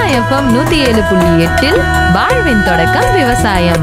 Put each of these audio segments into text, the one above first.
FM நூத்தி ஏழு புள்ளி எட்டில் வாழ்வின் தொடக்கம் விவசாயம்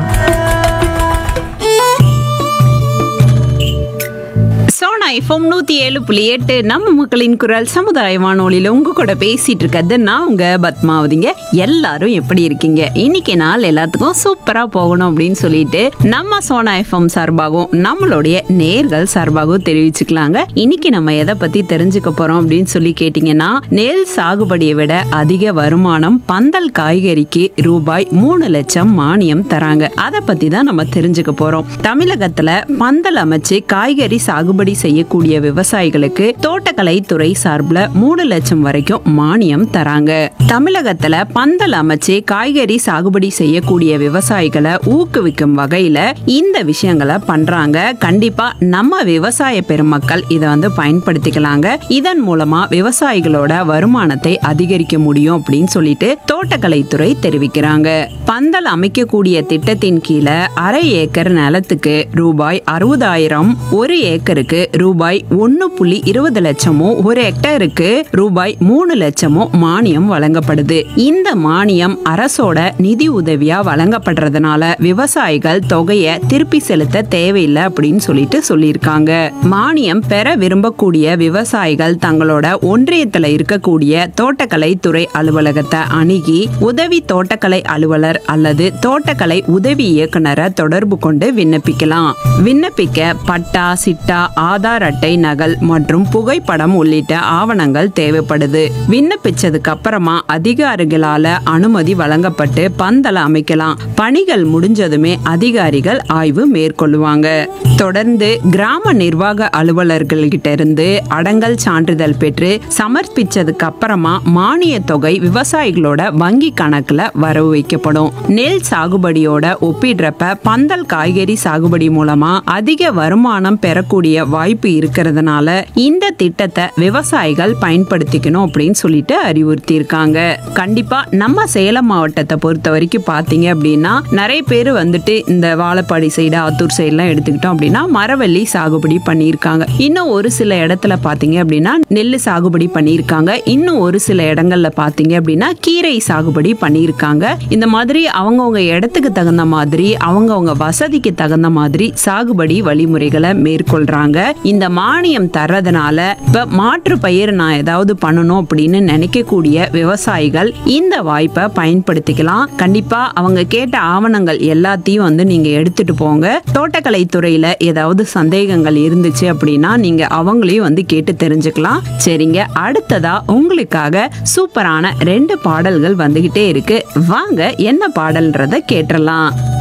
சோனா எஃப்எம் நூத்தி ஏழு புள்ளி எட்டு நம்ம மக்களின் குரல் சமுதாய வானொலியில உங்க கூட பேசிட்டு இருக்கிறது நான் உங்க பத்மாவதிங்க எல்லாரும் எப்படி இருக்கீங்க இன்னைக்கு நாள் எல்லாத்துக்கும் சூப்பரா போகணும் அப்படின்னு சொல்லிட்டு நம்ம சோனா எஃப்எம் சார்பாகவும் நம்மளுடைய நேர்கள் சார்பாகவும் தெரிவிச்சுக்கலாங்க இன்னைக்கு நம்ம எதை பத்தி தெரிஞ்சுக்க போறோம் அப்படின்னு சொல்லி கேட்டீங்கன்னா நெல் சாகுபடியை விட அதிக வருமானம் பந்தல் காய்கறிக்கு ரூபாய் மூணு லட்சம் மானியம் தராங்க அதை பத்தி தான் நம்ம தெரிஞ்சுக்க போறோம் தமிழகத்துல பந்தல் அமைச்சு காய்கறி சாகுபடி செய்யக்கூடிய விவசாயிகளுக்கு தோட்டக்கலை துறை சார்பில் மூணு லட்சம் வரைக்கும் மானியம் தராங்க தமிழகத்துல பந்தல் அமைச்சு காய்கறி சாகுபடி செய்யக்கூடிய விவசாயிகளை ஊக்குவிக்கும் வகையில இந்த விஷயங்களை பண்றாங்க கண்டிப்பா நம்ம விவசாய பெருமக்கள் இதை வந்து பயன்படுத்திக்கலாங்க இதன் மூலமா விவசாயிகளோட வருமானத்தை அதிகரிக்க முடியும் அப்படின்னு சொல்லிட்டு தோட்டக்கலைத்துறை தெரிவிக்கிறாங்க பந்தல் அமைக்கக்கூடிய திட்டத்தின் கீழே அரை ஏக்கர் நிலத்துக்கு ரூபாய் அறுபதாயிரம் ஒரு ஏக்கருக்கு ரூபாய் ஒன்னு புள்ளி இருபது லட்சமோ ஒரு ஹெக்டருக்கு ரூபாய் மூணு லட்சமோ மானியம் வழங்கப்படுது இந்த மானியம் அரசோட நிதி உதவியா வழங்கப்படுறதுனால விவசாயிகள் தொகையை திருப்பி செலுத்த தேவையில்லை அப்படின்னு சொல்லிட்டு சொல்லியிருக்காங்க மானியம் பெற விரும்பக்கூடிய விவசாயிகள் தங்களோட ஒன்றியத்துல இருக்கக்கூடிய தோட்டக்கலை துறை அலுவலகத்தை அணுகி உதவி தோட்டக்கலை அலுவலர் அல்லது தோட்டக்கலை உதவி இயக்குனரை தொடர்பு கொண்டு விண்ணப்பிக்கலாம் விண்ணப்பிக்க பட்டா சிட்டா ஆதார் அட்டை நகல் மற்றும் புகைப்படம் உள்ளிட்ட ஆவணங்கள் தேவைப்படுது விண்ணப்பிச்சதுக்கு அப்புறமா அதிகாரிகளால அனுமதி வழங்கப்பட்டு பந்தல அமைக்கலாம் பணிகள் முடிஞ்சதுமே அதிகாரிகள் ஆய்வு மேற்கொள்ளுவாங்க தொடர்ந்து கிராம நிர்வாக அலுவலர்கள்கிட்ட இருந்து அடங்கல் சான்றிதழ் பெற்று சமர்ப்பிச்சதுக்கு அப்புறமா மானிய தொகை விவசாயிகளோட வங்கி கணக்குல வரவு வைக்கப்படும் நெல் சாகுபடியோட ஒப்பிடுறப்ப பந்தல் காய்கறி சாகுபடி மூலமா அதிக வருமானம் பெறக்கூடிய வாய்ப்பு இருக்கிறதுனால இந்த திட்டத்தை விவசாயிகள் பயன்படுத்திக்கணும் அப்படின்னு சொல்லிட்டு அறிவுறுத்தி இருக்காங்க கண்டிப்பா நம்ம சேலம் மாவட்டத்தை பொறுத்த வரைக்கும் பாத்தீங்க அப்படின்னா நிறைய பேர் வந்துட்டு இந்த வாழப்பாடி சைடு ஆத்தூர் சைடுலாம் எடுத்துக்கிட்டோம் அப்படின்னா மரவள்ளி சாகுபடி பண்ணியிருக்காங்க இன்னும் ஒரு சில இடத்துல பாத்தீங்க அப்படின்னா நெல் சாகுபடி பண்ணியிருக்காங்க இன்னும் ஒரு சில இடங்கள்ல பாத்தீங்க அப்படின்னா கீரை சாகுபடி பண்ணியிருக்காங்க இந்த மாதிரி அவங்கவுங்க இடத்துக்கு தகுந்த மாதிரி அவங்கவுங்க வசதிக்கு தகுந்த மாதிரி சாகுபடி வழிமுறைகளை மேற்கொள்றாங்க இந்த மானியம் தர்றதுனால இப்ப மாற்று பயிர் நான் ஏதாவது பண்ணணும் அப்படின்னு நினைக்கக்கூடிய விவசாயிகள் இந்த வாய்ப்பை பயன்படுத்திக்கலாம் கண்டிப்பா அவங்க கேட்ட ஆவணங்கள் எல்லாத்தையும் வந்து நீங்க எடுத்துட்டு போங்க தோட்டக்கலை துறையில ஏதாவது சந்தேகங்கள் இருந்துச்சு அப்படின்னா நீங்க அவங்களையும் வந்து கேட்டு தெரிஞ்சுக்கலாம் சரிங்க அடுத்ததா உங்களுக்காக சூப்பரான ரெண்டு பாடல்கள் வந்துகிட்டே இருக்கு வாங்க என்ன பாடல்ன்றத கேட்டுறலாம்